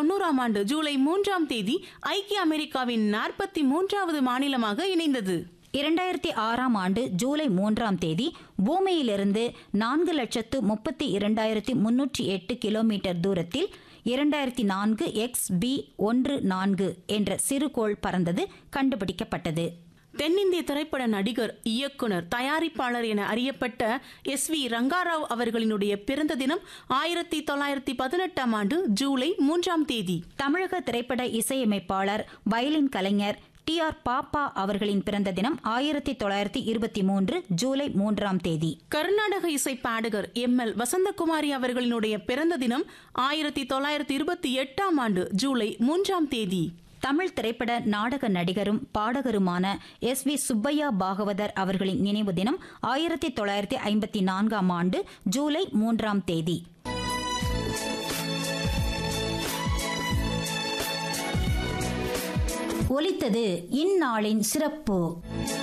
தொண்ணூறாம் ஆண்டு ஜூலை மூன்றாம் தேதி ஐக்கிய அமெரிக்காவின் நாற்பத்தி மூன்றாவது மாநிலமாக இணைந்தது இரண்டாயிரத்தி ஆறாம் ஆண்டு ஜூலை மூன்றாம் தேதி பூமியிலிருந்து நான்கு லட்சத்து முப்பத்தி இரண்டாயிரத்தி முன்னூற்றி எட்டு கிலோமீட்டர் தூரத்தில் இரண்டாயிரத்தி நான்கு எக்ஸ் பி ஒன்று நான்கு என்ற சிறுகோள் பறந்தது கண்டுபிடிக்கப்பட்டது தென்னிந்திய திரைப்பட நடிகர் இயக்குனர் தயாரிப்பாளர் என அறியப்பட்ட எஸ் வி ரங்காராவ் அவர்களினுடைய பிறந்த தினம் ஆயிரத்தி தொள்ளாயிரத்தி பதினெட்டாம் ஆண்டு ஜூலை மூன்றாம் தேதி தமிழக திரைப்பட இசையமைப்பாளர் வயலின் கலைஞர் டி ஆர் பாப்பா அவர்களின் பிறந்த தினம் ஆயிரத்தி தொள்ளாயிரத்தி இருபத்தி மூன்று ஜூலை மூன்றாம் தேதி கர்நாடக இசை பாடகர் எம் எல் வசந்தகுமாரி அவர்களினுடைய பிறந்த தினம் ஆயிரத்தி தொள்ளாயிரத்தி இருபத்தி எட்டாம் ஆண்டு ஜூலை மூன்றாம் தேதி தமிழ் திரைப்பட நாடக நடிகரும் பாடகருமான எஸ் வி சுப்பையா பாகவதர் அவர்களின் நினைவு தினம் ஆயிரத்தி தொள்ளாயிரத்தி ஐம்பத்தி நான்காம் ஆண்டு ஜூலை மூன்றாம் தேதி ஒலித்தது இந்நாளின் சிறப்பு